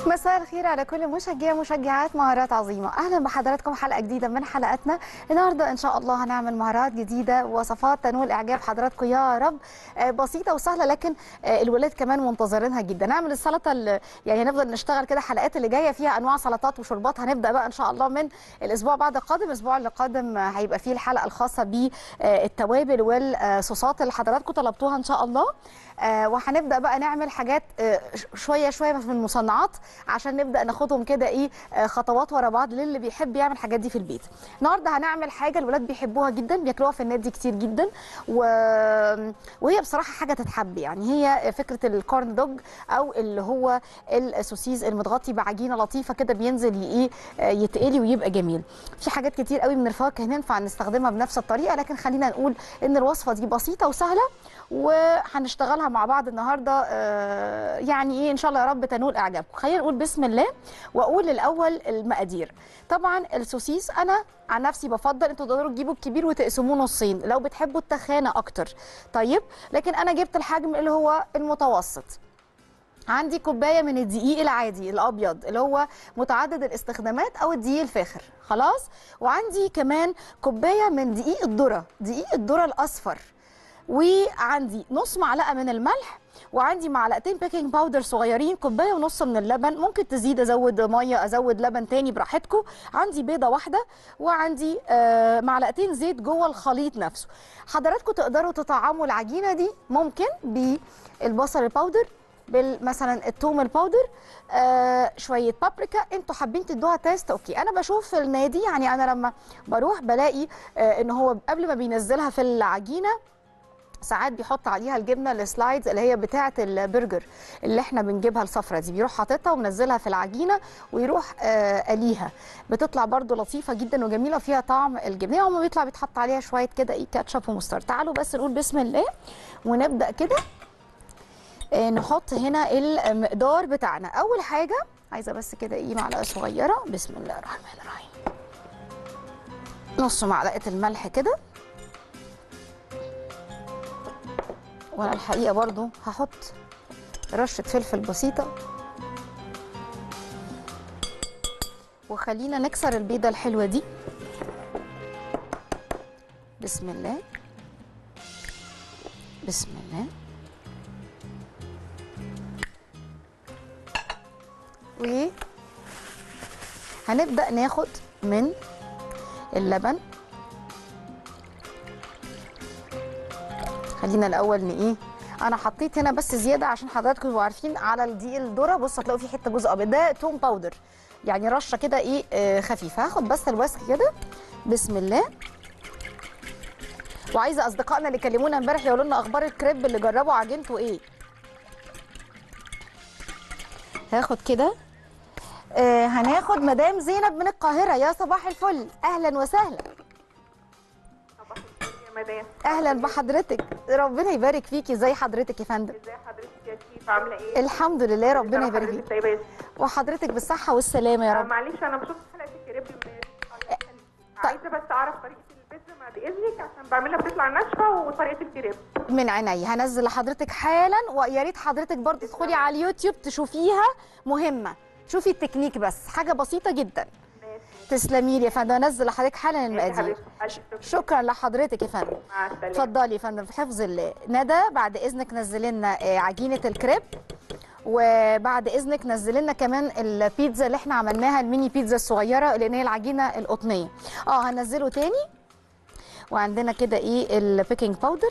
مساء الخير على كل مشجع مشجعات مهارات عظيمة أهلا بحضراتكم حلقة جديدة من حلقاتنا النهاردة إن شاء الله هنعمل مهارات جديدة ووصفات تنول إعجاب حضراتكم يا رب آه، بسيطة وسهلة لكن آه، الولاد كمان منتظرينها جدا نعمل السلطة ال- يعني هنفضل نشتغل كده حلقات اللي جاية فيها أنواع سلطات وشربات هنبدأ بقى إن شاء الله من الأسبوع بعد القادم الأسبوع اللي قادم آه، هيبقى فيه الحلقة الخاصة بالتوابل والصوصات اللي حضراتكم طلبتوها إن شاء الله آه، وهنبدا بقى نعمل حاجات آه، ش- شويه شويه من المصنعات عشان نبدا ناخدهم كده ايه آه، خطوات ورا بعض للي بيحب يعمل الحاجات دي في البيت النهارده هنعمل حاجه الولاد بيحبوها جدا بياكلوها في النادي كتير جدا و... وهي بصراحه حاجه تتحب يعني هي فكره الكورن دوج او اللي هو السوسيز المتغطي بعجينه لطيفه كده بينزل ي- ايه آه، يتقلي ويبقى جميل في حاجات كتير قوي من الفواكه ينفع نستخدمها بنفس الطريقه لكن خلينا نقول ان الوصفه دي بسيطه وسهله وهنشتغلها مع بعض النهارده آه، يعني ايه ان شاء الله يا رب تنول اعجابكم خلينا نقول بسم الله واقول الاول المقادير طبعا السوسيس انا عن نفسي بفضل انتوا تقدروا تجيبوا الكبير وتقسموه نصين لو بتحبوا التخانه اكتر طيب لكن انا جبت الحجم اللي هو المتوسط عندي كوبايه من الدقيق العادي الابيض اللي هو متعدد الاستخدامات او الدقيق الفاخر خلاص وعندي كمان كوبايه من دقيق الذره دقيق الذره الاصفر وعندي نص معلقه من الملح وعندي معلقتين بيكنج باودر صغيرين كوبايه ونص من اللبن ممكن تزيد ازود ميه ازود لبن تاني براحتكم عندي بيضه واحده وعندي آه معلقتين زيت جوه الخليط نفسه حضراتكم تقدروا تطعموا العجينه دي ممكن بالبصل الباودر بال- مثلا التوم الباودر آه شويه بابريكا انتوا حابين تدوها تيست اوكي انا بشوف في النادي يعني انا لما بروح بلاقي آه ان هو قبل ما بينزلها في العجينه ساعات بيحط عليها الجبنه السلايدز اللي هي بتاعه البرجر اللي احنا بنجيبها الصفرة دي بيروح حاططها ومنزلها في العجينه ويروح آه قليها بتطلع برده لطيفه جدا وجميله فيها طعم الجبنه وما بيطلع بيتحط عليها شويه كده ايه كاتشب ومسترد تعالوا بس نقول بسم الله ونبدا كده آه، نحط هنا المقدار بتاعنا اول حاجه عايزه بس كده ايه معلقه صغيره بسم الله الرحمن الرحيم نص معلقه الملح كده وانا الحقيقه برضو هحط رشه فلفل بسيطه وخلينا نكسر البيضه الحلوه دي بسم الله بسم الله و هنبدأ ناخد من اللبن خلينا الأول ن ايه أنا حطيت هنا بس زيادة عشان حضراتكم تبقوا عارفين على الدقيق الذرة بصوا هتلاقوا في حتة جزء أبيض ده توم باودر يعني رشة كده ايه آه خفيفة هاخد بس الوسك كده بسم الله وعايزة أصدقائنا اللي كلمونا امبارح يقولوا لنا أخبار الكريب اللي جربوا عجينته ايه هاخد كده آه هناخد مدام زينب من القاهرة يا صباح الفل أهلا وسهلا صباح الخير يا مدام أهلا بحضرتك ربنا يبارك فيكي زي حضرتك يا فندم ازي حضرتك يا شيف عامله ايه؟ الحمد لله ربنا طبعا يبارك حضرتك فيك طيبه يا وحضرتك بالصحة والسلامة يا آه، رب معلش انا ما شفتش حلقه الكريب امبارح عايزه بس اعرف طريقه البيتزا مع باذنك عشان بعملها بتطلع ناشفه وطريقه الكريب من عيني هنزل لحضرتك حالا ويا ريت حضرتك برضه تدخلي على اليوتيوب تشوفيها مهمة شوفي التكنيك بس حاجة بسيطة جدا ماشي تسلمي لي يا فندم انزل لحضرتك حالا ماشي يا المقادير حبيبتي ألف شكر. شكرا لحضرتك يا فندم مع السلامه اتفضلي يا فندم في حفظ الله ندى بعد اذنك نزلي لنا آه، عجينه الكريب وبعد اذنك نزلي لنا كمان البيتزا اللي احنا عملناها الميني بيتزا الصغيره لان هي العجينه القطنيه اه هنزله تاني وعندنا كده ايه البيكنج باودر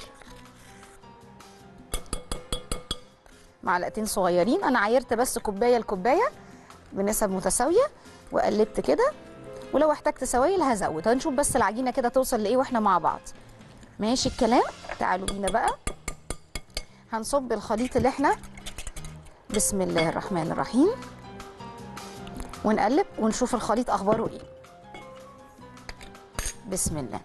معلقتين صغيرين انا عايرت بس كوبايه لكوبايه بنسب متساويه وقلبت كده ولو احتجت سوائل هزود هنشوف بس العجينه كده توصل لايه واحنا مع بعض ماشي الكلام تعالوا بينا بقى هنصب الخليط اللي احنا بسم الله الرحمن الرحيم ونقلب ونشوف الخليط اخباره ايه بسم الله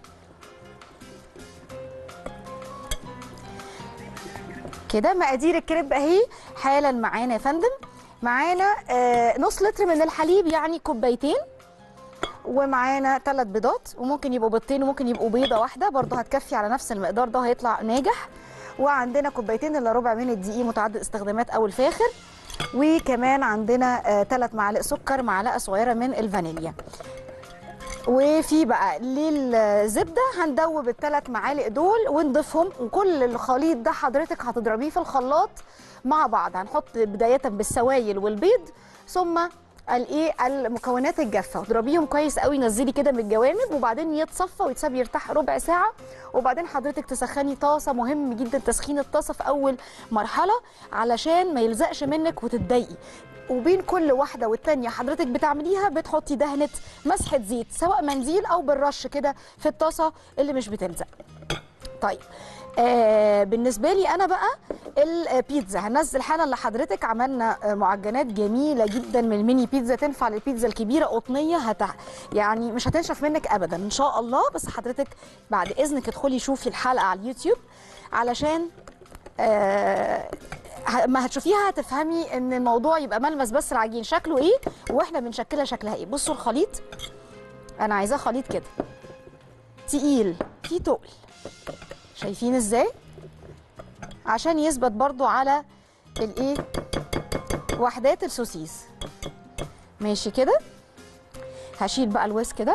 كده مقادير الكريب اهي حالا معانا يا فندم معانا آه نص لتر من الحليب يعني كوبايتين ومعانا ثلاث بيضات وممكن يبقوا بيضتين وممكن يبقوا بيضه واحده برضه هتكفي على نفس المقدار ده هيطلع ناجح وعندنا كوبايتين الا ربع من الدقيق متعدد استخدامات او الفاخر وكمان عندنا ثلاث معالق سكر معلقه صغيره من الفانيليا وفي بقى للزبده هندوب الثلاث معالق دول ونضيفهم وكل الخليط ده حضرتك هتضربيه في الخلاط مع بعض هنحط بدايه بالسوائل والبيض ثم الايه المكونات الجافه واضربيهم كويس قوي نزلي كده من الجوانب وبعدين يتصفى ويتساب يرتاح ربع ساعه وبعدين حضرتك تسخني طاسه مهم جدا تسخين الطاسه في اول مرحله علشان ما يلزقش منك وتتضايقي وبين كل واحده والتانيه حضرتك بتعمليها بتحطي دهنه مسحه زيت سواء منديل او بالرش كده في الطاسه اللي مش بتلزق طيب آه بالنسبه لي انا بقى البيتزا هنزل حالا لحضرتك عملنا آه، معجنات جميله جدا من الميني بيتزا تنفع للبيتزا الكبيره قطنيه هت يعني مش هتنشف منك ابدا ان شاء الله بس حضرتك بعد اذنك ادخلي شوفي الحلقه على اليوتيوب علشان آه ه- ما هتشوفيها هتفهمي ان الموضوع يبقى ملمس بس العجين شكله ايه واحنا بنشكلها شكلها ايه بصوا الخليط انا عايزاه خليط كده تقيل فيه تقل شايفين ازاي عشان يثبت برضو على الايه وحدات السوسيس ماشي كده هشيل بقى الويس كده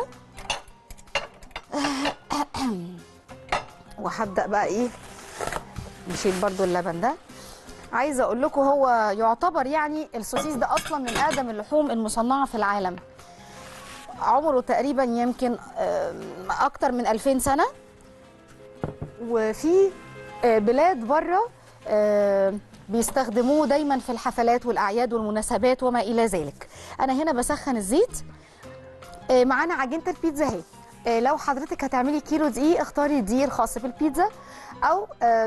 وهبدا بقى ايه نشيل برضو اللبن ده عايزه اقول لكم هو يعتبر يعني السوسيس ده اصلا من اقدم اللحوم المصنعه في العالم عمره تقريبا يمكن آم، اكتر من 2000 سنه وفي آه، بلاد بره آه، بيستخدموه دايما في الحفلات والاعياد والمناسبات وما الى ذلك انا هنا بسخن الزيت آه، معانا عجينه البيتزا اهي آه، لو حضرتك هتعملي كيلو دقيق اختاري الدقيق الخاص بالبيتزا او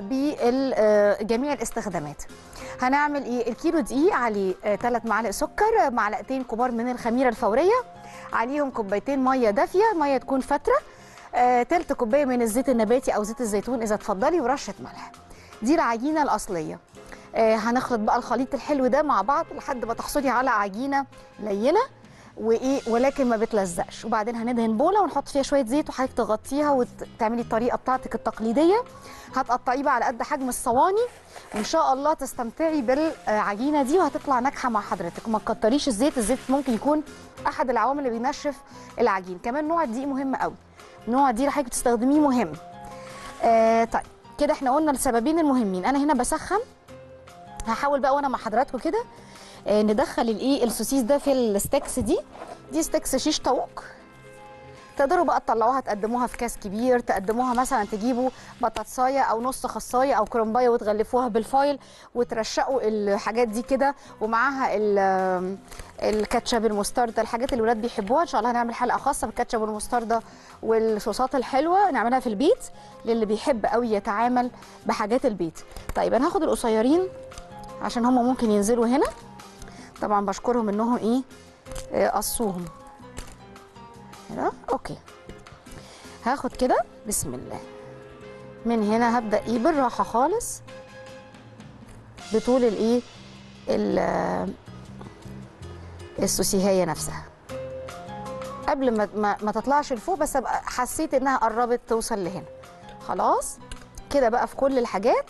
بجميع الاستخدامات هنعمل ايه الكيلو دقيق عليه ثلاث معالق سكر آه، معلقتين كبار من الخميره الفوريه عليهم كوبايتين ميه دافيه ميه تكون فتره آه، تلت كوبايه من الزيت النباتي او زيت الزيتون اذا تفضلي ورشه ملح دي العجينه الاصليه آه، هنخلط بقى الخليط الحلو ده مع بعض لحد ما تحصلي على عجينه لينه وايه ولكن ما بتلزقش وبعدين هندهن بوله ونحط فيها شويه زيت وحضرتك تغطيها وتعملي الطريقه بتاعتك التقليديه هتقطعيه بقى على قد حجم الصواني وان شاء الله تستمتعي بالعجينه دي وهتطلع ناجحه مع حضرتك وما تكتريش الزيت الزيت ممكن يكون احد العوامل اللي بينشف العجين كمان نوع الدقيق مهم قوي نوع دي اللي حضرتك بتستخدميه مهم آه طيب كده احنا قلنا السببين المهمين انا هنا بسخن هحاول بقى وانا مع حضراتكم كده آه ندخل الايه السوسيس ده في الستكس دي دي ستكس شيش طاووق تقدروا بقى تطلعوها تقدموها في كاس كبير تقدموها مثلا تجيبوا بطاطسايه او نص خصايه او كرنبايه وتغلفوها بالفايل وترشقوا الحاجات دي كده ومعاها ال- الكاتشب المستردة الحاجات اللي الولاد بيحبوها ان شاء الله هنعمل حلقه خاصه بالكاتشب والمستردة والصوصات الحلوه نعملها في البيت للي بيحب قوي يتعامل بحاجات البيت طيب انا هاخد القصيرين عشان هم ممكن ينزلوا هنا طبعا بشكرهم انهم ايه آه، قصوهم كده اوكي هاخد كده بسم الله من هنا هبدا ايه بالراحه خالص بطول الايه ال- السوسيهايه نفسها قبل ما ما, ما تطلعش لفوق بس ابقى حسيت انها قربت توصل لهنا خلاص كده بقى في كل الحاجات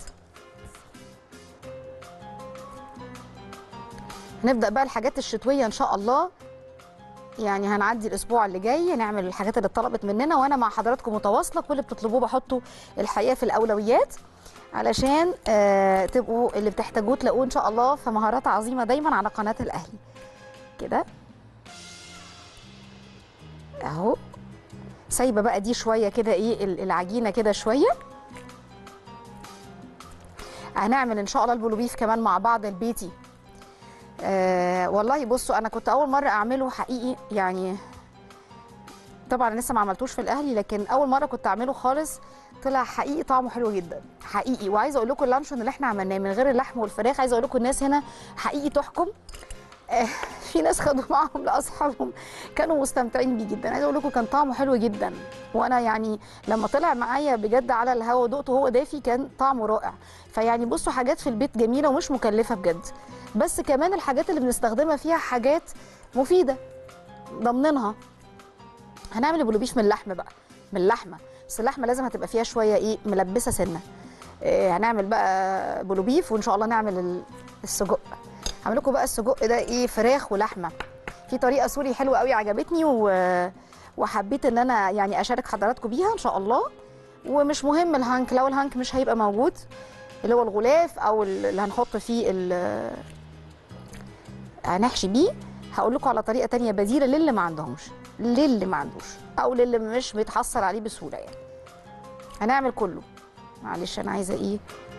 نبدا بقى الحاجات الشتويه ان شاء الله يعني هنعدي الاسبوع اللي جاي نعمل الحاجات اللي اتطلبت مننا وانا مع حضراتكم متواصله كل اللي بتطلبوه بحطه الحقيقه في الاولويات علشان آه تبقوا اللي بتحتاجوه تلاقوه ان شاء الله في مهارات عظيمه دايما على قناه الاهلي كده اهو سايبه بقى دي شويه كده ايه ال- العجينه كده شويه هنعمل ان شاء الله البلوبيف كمان مع بعض البيتي آه والله بصوا انا كنت اول مره اعمله حقيقي يعني طبعا لسه ما عملتوش في الاهلي لكن اول مره كنت اعمله خالص طلع حقيقي طعمه حلو جدا حقيقي وعايزه اقول لكم اللانشون اللي احنا عملناه من غير اللحم والفراخ عايزه اقول لكم الناس هنا حقيقي تحكم آه، في ناس خدوا معاهم لاصحابهم كانوا مستمتعين بيه جدا عايزه اقول لكم كان طعمه حلو جدا وانا يعني لما طلع معايا بجد على الهوا ودقته هو دافي كان طعمه رائع فيعني بصوا حاجات في البيت جميله ومش مكلفه بجد بس كمان الحاجات اللي بنستخدمها فيها حاجات مفيده ضمنها هنعمل بلوبيش من اللحم بقى من اللحمه بس اللحمه لازم هتبقى فيها شويه ايه ملبسه سنه إيه هنعمل بقى بلوبيف وان شاء الله نعمل ال- السجق هعمل لكم بقى السجق ده ايه فراخ ولحمه في طريقه سوري حلوه قوي عجبتني و... وحبيت ان انا يعني اشارك حضراتكم بيها ان شاء الله ومش مهم الهانك لو الهانك مش هيبقى موجود اللي هو الغلاف او اللي هنحط فيه ال- هنحشي بيه هقول لكم على طريقه تانية بديله للي ما عندهمش للي ما عندوش او للي مش بيتحصل عليه بسهوله يعني هنعمل كله معلش انا عايزه ايه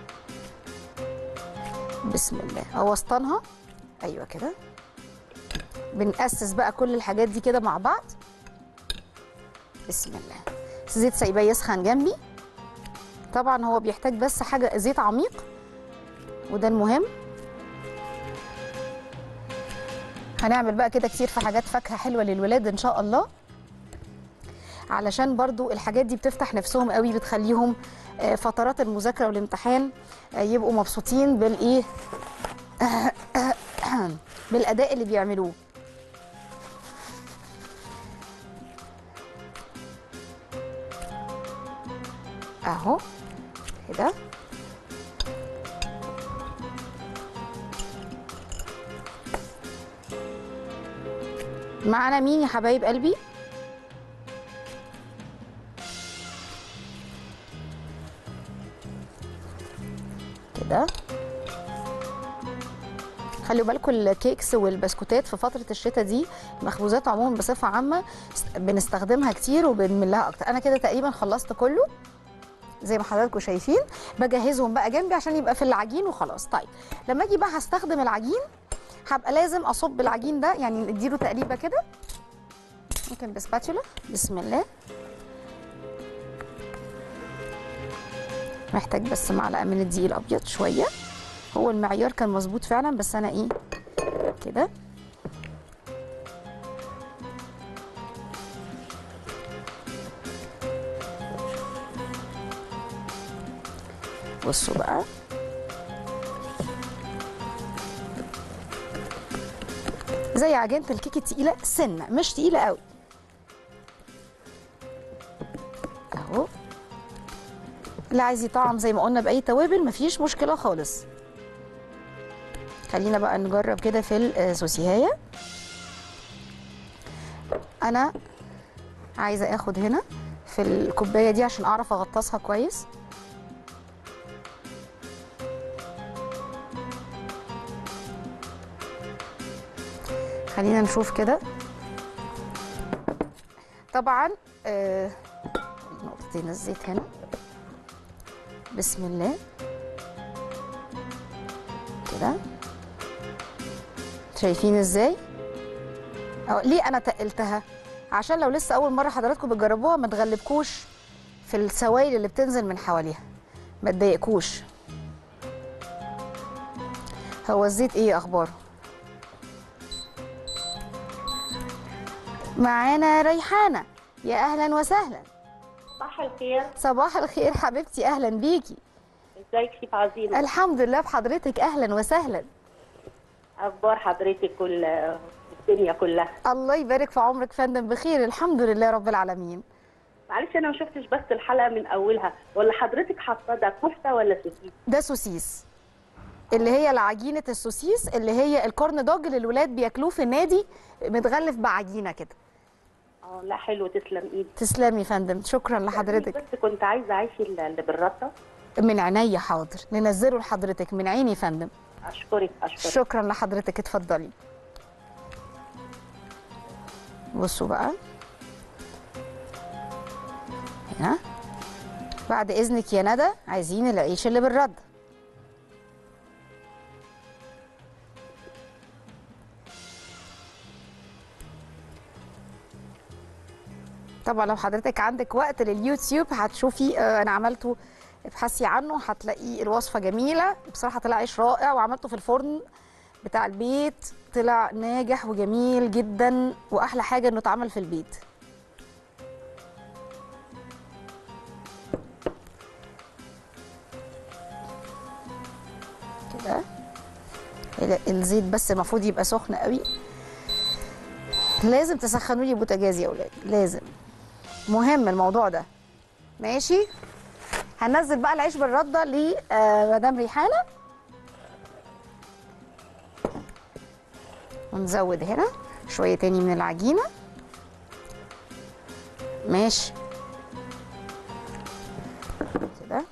بسم الله اوسطنها ايوه كده بنأسس بقى كل الحاجات دي كده مع بعض بسم الله زيت سايباه يسخن جنبي طبعا هو بيحتاج بس حاجه زيت عميق وده المهم هنعمل بقى كده كتير في حاجات فاكهه حلوه للولاد ان شاء الله علشان برضو الحاجات دي بتفتح نفسهم قوي بتخليهم آه، فترات المذاكره والامتحان آه، يبقوا مبسوطين بالايه بالاداء اللي بيعملوه اهو كده معانا مين يا حبايب قلبي كده خلوا بالكم الكيكس والبسكوتات في فتره الشتاء دي مخبوزات عموما بصفه عامه است- بنستخدمها كتير وبنملها اكتر انا كده تقريبا خلصت كله زي ما حضراتكم شايفين بجهزهم بقى جنبي عشان يبقى في العجين وخلاص طيب لما اجي بقى هستخدم العجين هبقى لازم اصب العجين ده يعني نديله تقليبه كده ممكن بسباتولا بسم الله محتاج بس معلقه من الدقيق الابيض شويه هو المعيار كان مظبوط فعلا بس انا ايه كده بصوا بقى زي عجينه الكيك التقيله سنه مش تقيله قوي اهو اللي عايز يطعم زي ما قلنا باي توابل مفيش مشكله خالص خلينا بقى نجرب كده في السوسيهايه انا عايزه اخد هنا في الكوبايه دي عشان اعرف اغطسها كويس خلينا نشوف كده طبعا آه نقطتين الزيت هنا بسم الله كده شايفين ازاي أو ليه انا تقلتها عشان لو لسه اول مره حضراتكم بتجربوها ما تغلبكوش في السوائل اللي بتنزل من حواليها ما تضايقكوش هو الزيت ايه اخباره معانا ريحانه يا اهلا وسهلا صباح الخير صباح الخير حبيبتي اهلا بيكي ازيك شيف عظيمة الحمد لله بحضرتك اهلا وسهلا اخبار حضرتك كل الدنيا كلها الله يبارك في عمرك فندم بخير الحمد لله رب العالمين معلش انا ما شفتش بس الحلقة من اولها ولا حضرتك حاطه ده كفتة ولا سوسيس ده سوسيس اللي هي العجينه السوسيس اللي هي الكورن دوج اللي الولاد بياكلوه في النادي متغلف بعجينه كده اه لا حلو تسلم ايدك تسلمي يا فندم شكرا لحضرتك بس كنت عايزة اعيش اللي بالرده من عينيا حاضر ننزله لحضرتك من عيني يا فندم اشكرك اشكرك شكرا لحضرتك اتفضلي بصوا بقى هنا بعد اذنك يا ندى عايزين العيش اللي بالرد طبعا لو حضرتك عندك وقت لليوتيوب هتشوفي آه، انا عملته ابحثي عنه هتلاقيه الوصفه جميله بصراحه طلع عيش رائع وعملته في الفرن بتاع البيت طلع ناجح وجميل جدا واحلى حاجه انه اتعمل في البيت كده ال- الزيت بس المفروض يبقى سخن قوي لازم تسخنوا لي بوتاجاز يا اولاد لازم مهم الموضوع ده ماشي هننزل بقى العيش بالرده لمدام ريحانه ونزود هنا شويه تاني من العجينه ماشي كده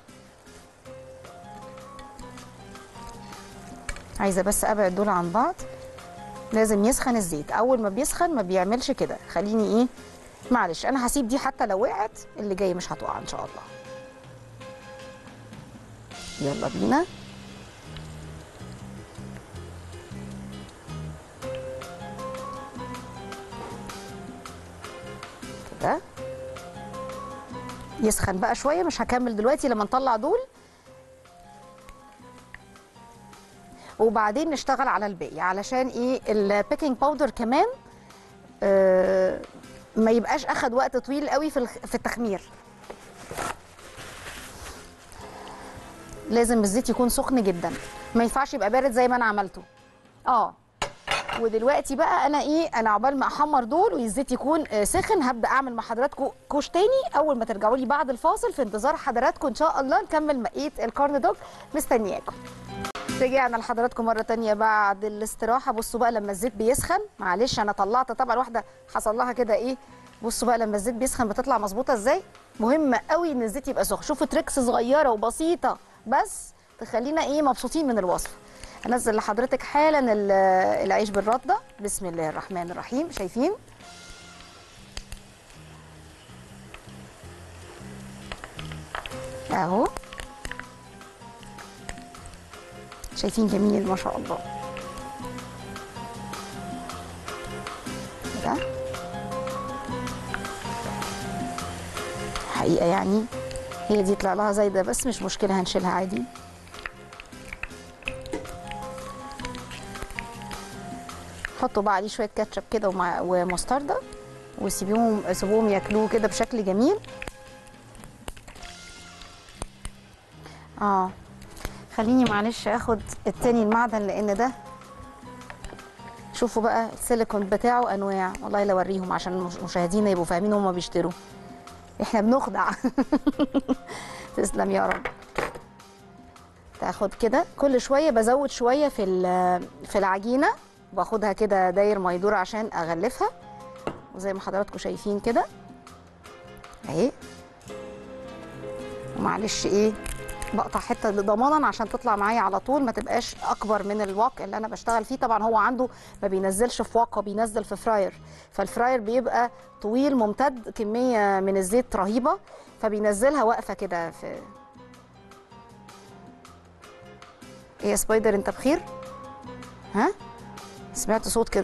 عايزه بس ابعد دول عن بعض لازم يسخن الزيت اول ما بيسخن ما بيعملش كده خليني ايه معلش انا هسيب دي حتى لو وقعت اللي جاي مش هتقع ان شاء الله يلا بينا كده يسخن بقى شويه مش هكمل دلوقتي لما نطلع دول وبعدين نشتغل على الباقي علشان ايه البيكنج باودر كمان آه ما يبقاش اخد وقت طويل قوي في الخ- في التخمير لازم الزيت يكون سخن جدا ما ينفعش يبقى بارد زي ما انا عملته اه ودلوقتي بقى انا ايه انا عقبال ما احمر دول والزيت يكون آه، سخن هبدا اعمل مع حضراتكم كوش تاني اول ما ترجعوا لي بعد الفاصل في انتظار حضراتكم ان شاء الله نكمل بقيه الكورن دوج مستنياكم رجعنا لحضراتكم مره تانية بعد الاستراحه بصوا بقى لما الزيت بيسخن معلش انا طلعت طبعا واحده حصل لها كده ايه بصوا بقى لما الزيت بيسخن بتطلع مظبوطه ازاي مهم قوي ان الزيت يبقى سخن شوفوا تريكس صغيره وبسيطه بس تخلينا ايه مبسوطين من الوصفه انزل لحضرتك حالا ال- العيش بالرده بسم الله الرحمن الرحيم شايفين اهو شايفين جميل ما شاء الله كده حقيقة يعني هي دي طلع لها زايدة بس مش مشكلة هنشيلها عادي حطوا بقى عليه شوية كاتشب كده ومع- ومستردة وسيبوهم سيبوهم ياكلوه كده بشكل جميل اه خليني معلش اخد التاني المعدن لان ده شوفوا بقى السيليكون بتاعه انواع والله لا اوريهم عشان المش- مشاهدينا يبقوا فاهمين هما بيشتروا احنا بنخدع تسلم يا رب تاخد كده كل شويه بزود شويه في ال- في العجينه باخدها كده داير ما يدور عشان اغلفها وزي ما حضراتكم شايفين كده اهي ومعلش ايه بقطع حته ضمانا عشان تطلع معايا على طول ما تبقاش اكبر من الواق اللي انا بشتغل فيه طبعا هو عنده ما بينزلش في واقه بينزل في فراير فالفراير بيبقى طويل ممتد كميه من الزيت رهيبه فبينزلها واقفه كده في ايه يا سبايدر انت بخير ها سمعت صوت كده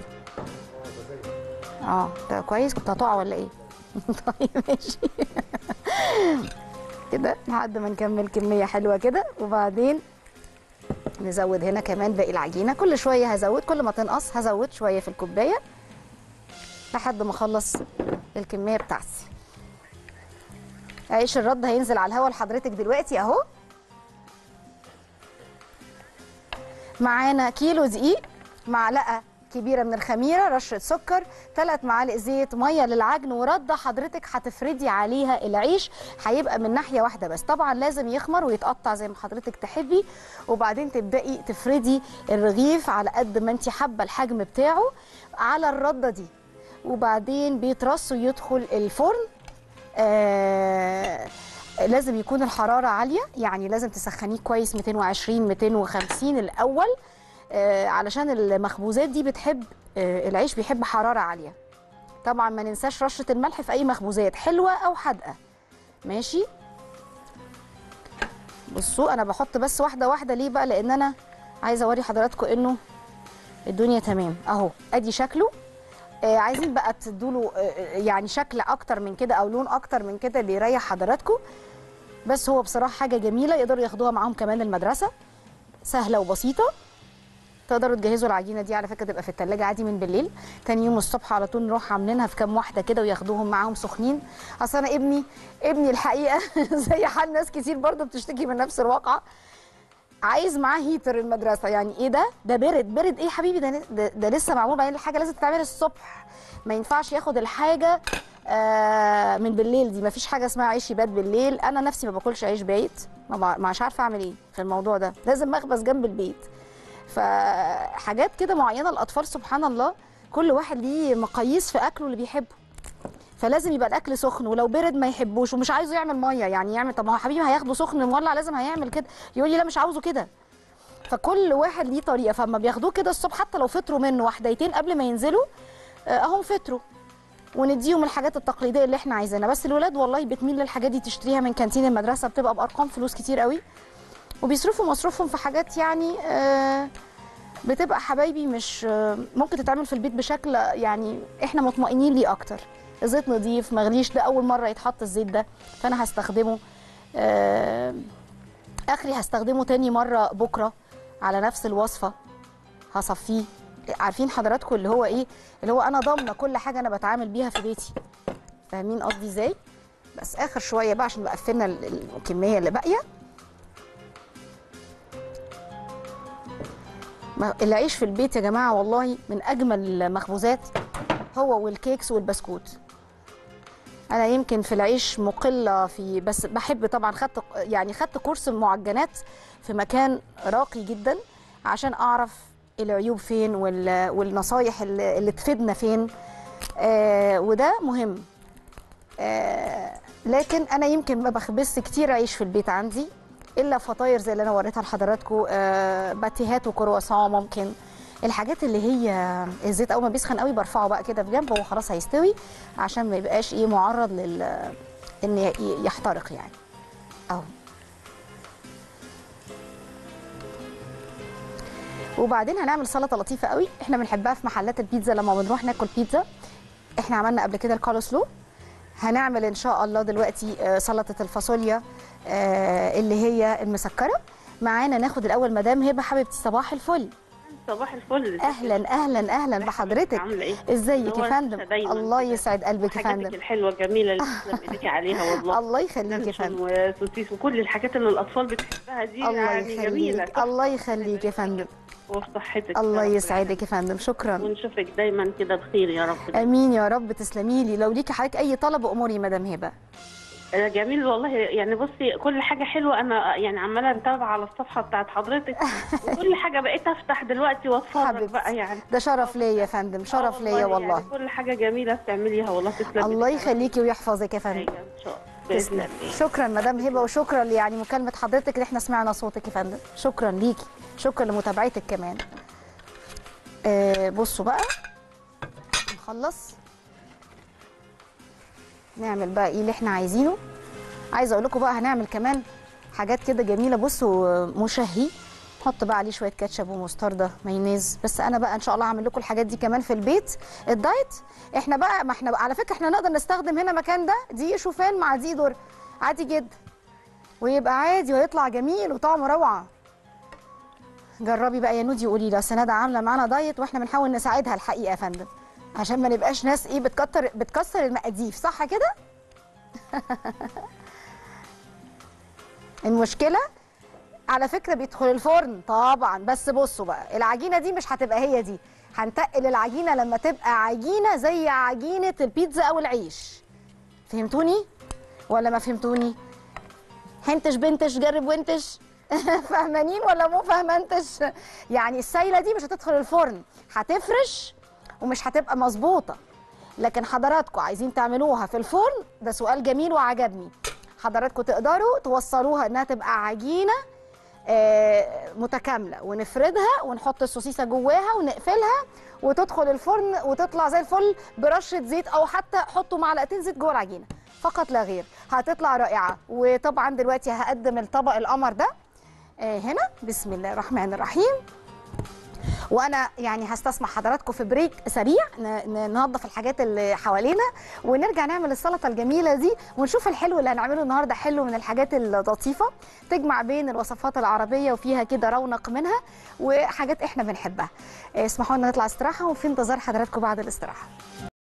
اه ده كويس كنت هتقع ولا ايه طيب ماشي كده لحد ما نكمل كميه حلوه كده وبعدين نزود هنا كمان باقي العجينه كل شويه هزود كل ما تنقص هزود شويه في الكوبايه لحد ما اخلص الكميه بتاعتي عيش الرد هينزل على الهوا لحضرتك دلوقتي اهو معانا كيلو دقيق معلقه كبيره من الخميره رشه سكر ثلاث معالق زيت ميه للعجن ورده حضرتك هتفردي عليها العيش هيبقى من ناحيه واحده بس طبعا لازم يخمر ويتقطع زي ما حضرتك تحبي وبعدين تبداي تفردي الرغيف على قد ما انت حابه الحجم بتاعه على الرده دي وبعدين بيترص ويدخل الفرن آه لازم يكون الحرارة عالية يعني لازم تسخنيه كويس 220 250 الأول آه علشان المخبوزات دي بتحب آه العيش بيحب حرارة عالية طبعا ما ننساش رشة الملح في أي مخبوزات حلوة أو حادقة ماشي بصوا أنا بحط بس واحدة واحدة ليه بقى لأن أنا عايزة أوري حضراتكم إنه الدنيا تمام أهو أدي شكله آه عايزين بقى تدوله آه يعني شكل اكتر من كده او لون اكتر من كده اللي يريح حضراتكم بس هو بصراحه حاجه جميله يقدروا ياخدوها معاهم كمان المدرسه سهله وبسيطه تقدروا تجهزوا العجينه دي على فكره تبقى في التلاجة عادي من بالليل تاني يوم الصبح على طول نروح عاملينها في كام واحده كده وياخدوهم معاهم سخنين اصل انا ابني ابني الحقيقه زي حال ناس كتير برضو بتشتكي من نفس الواقعه عايز معاه هيتر المدرسه يعني ايه ده ده برد برد ايه يا حبيبي ده, ده, ده لسه معمول بعدين الحاجه لازم تتعمل الصبح ما ينفعش ياخد الحاجه آه من بالليل دي ما فيش حاجه اسمها عيش يبات بالليل انا نفسي ما باكلش عيش بايت ما بع- مش عارفه اعمل ايه في الموضوع ده لازم مخبز جنب البيت فحاجات كده معينه الاطفال سبحان الله كل واحد ليه مقاييس في اكله اللي بيحبه فلازم يبقى الاكل سخن ولو برد ما يحبوش ومش عايزه يعمل ميه يعني يعمل طب ما هو حبيبي هياخده سخن مولع لازم هيعمل كده يقول لي لا مش عاوزه كده فكل واحد ليه طريقه فاما بياخدوه كده الصبح حتى لو فطروا منه واحدتين قبل ما ينزلوا آه، اهم فطروا ونديهم الحاجات التقليديه اللي احنا عايزينها بس الولاد والله بتميل للحاجات دي تشتريها من كانتين المدرسه بتبقى بارقام فلوس كتير قوي وبيصرفوا مصروفهم في حاجات يعني آه، بتبقى حبايبي مش آه، ممكن تتعمل في البيت بشكل يعني احنا مطمئنين ليه اكتر زيت نظيف مغليش ده اول مره يتحط الزيت ده فانا هستخدمه آه، اخري هستخدمه تاني مره بكره على نفس الوصفه هصفيه عارفين حضراتكم اللي هو ايه اللي هو انا ضامنه كل حاجه انا بتعامل بيها في بيتي فاهمين قصدي ازاي بس اخر شويه بقى عشان بقى قفلنا ال- ال- الكميه اللي باقيه ما- العيش في البيت يا جماعه والله من اجمل المخبوزات هو والكيكس والبسكوت انا يمكن في العيش مقله في بس بحب طبعا خدت يعني خدت كورس معجنات في مكان راقي جدا عشان اعرف العيوب فين وال- والنصايح اللي, اللي تفيدنا فين آه وده مهم آه لكن انا يمكن ما بخبزش كتير عيش في البيت عندي الا فطاير زي اللي انا وريتها لحضراتكم آه باتيهات وكرواسون ممكن الحاجات اللي هي الزيت اول ما بيسخن قوي برفعه بقى كده في جنب وهو خلاص هيستوي عشان ما يبقاش ايه معرض لل ان ي- يحترق يعني اهو وبعدين هنعمل سلطه لطيفه قوي احنا بنحبها في محلات البيتزا لما بنروح ناكل بيتزا احنا عملنا قبل كده الكولوسلو هنعمل ان شاء الله دلوقتي آه، سلطه الفاصوليا آه، اللي هي المسكره معانا ناخد الاول مدام هبه حبيبتي صباح الفل صباح الفل اهلا اهلا اهلا بحضرتك عامله ايه ازيك يا نورت فندم دايماً الله كده. يسعد قلبك يا حاجاتك فندم الحلوه الجميله اللي تسلم ايديكي عليها والله الله يخليك يا لانشون فندم وسوسيس وكل الحاجات اللي الاطفال بتحبها دي الله يعني جميله يخليك الله يخليك يا فندم وفي صحتك الله يا رب يسعدك يا فندم شكرا ونشوفك دايما كده بخير يا رب امين يا رب تسلمي لي لو ليكي حضرتك اي طلب اموري مدام هبه آه، جميل والله يعني بصي كل حاجه حلوه انا يعني عماله متابعه على الصفحه بتاعت حضرتك وكل حاجه بقيت افتح دلوقتي واتفرج حبيبتي. بقى يعني ده شرف ليا يا فندم شرف آه ليا والله يعني كل حاجه جميله بتعمليها والله تسلمي الله يخليكي ويحفظك يا فندم ان شاء الله تسلم بإذن الله. شكرا مدام هبه وشكرا لي يعني مكالمه حضرتك اللي احنا سمعنا صوتك يا فندم شكرا ليكي شكرا لمتابعتك كمان آه بصوا بقى نخلص نعمل بقى ايه اللي احنا عايزينه عايزه اقول لكم بقى هنعمل كمان حاجات كده جميله بصوا آه، مشهي نحط بقى عليه شويه كاتشب ومستردة مايونيز بس انا بقى ان شاء الله هعمل لكم الحاجات دي كمان في البيت الدايت احنا بقى ما احنا بقى على فكره احنا نقدر نستخدم هنا مكان ده دقيق شوفان مع دقيق ذره عادي جدا ويبقى عادي ويطلع جميل وطعمه روعه جربي بقى يا نودي قولي لي اصل ندى عامله معانا دايت واحنا بنحاول نساعدها الحقيقه يا فندم عشان ما نبقاش ناس ايه بتكتر بتكسر المقاديف صح كده المشكله على فكره بيدخل الفرن طبعا بس بصوا بقى العجينه دي مش هتبقى هي دي هنتقل العجينه لما تبقى عجينه زي عجينه البيتزا او العيش فهمتوني ولا ما فهمتوني هنتش بنتش جرب وانتش فاهمانين ولا مو فاهمانتش يعني السايله دي مش هتدخل الفرن هتفرش ومش هتبقى مظبوطه لكن حضراتكم عايزين تعملوها في الفرن ده سؤال جميل وعجبني حضراتكم تقدروا توصلوها انها تبقى عجينه آه، متكامله ونفردها ونحط السوسيسه جواها ونقفلها وتدخل الفرن وتطلع زي الفل برشه زيت او حتى حطوا معلقتين زيت جوه العجينه فقط لا غير هتطلع رائعه وطبعا دلوقتي هقدم الطبق القمر ده آه، هنا بسم الله الرحمن الرحيم وانا يعني هستسمح حضراتكم في بريك سريع ن- ن- ننظف الحاجات اللي حوالينا ونرجع نعمل السلطه الجميله دي ونشوف الحلو اللي هنعمله النهارده حلو من الحاجات اللطيفه تجمع بين الوصفات العربيه وفيها كده رونق منها وحاجات احنا بنحبها اسمحوا لنا نطلع استراحه وفي انتظار حضراتكم بعد الاستراحه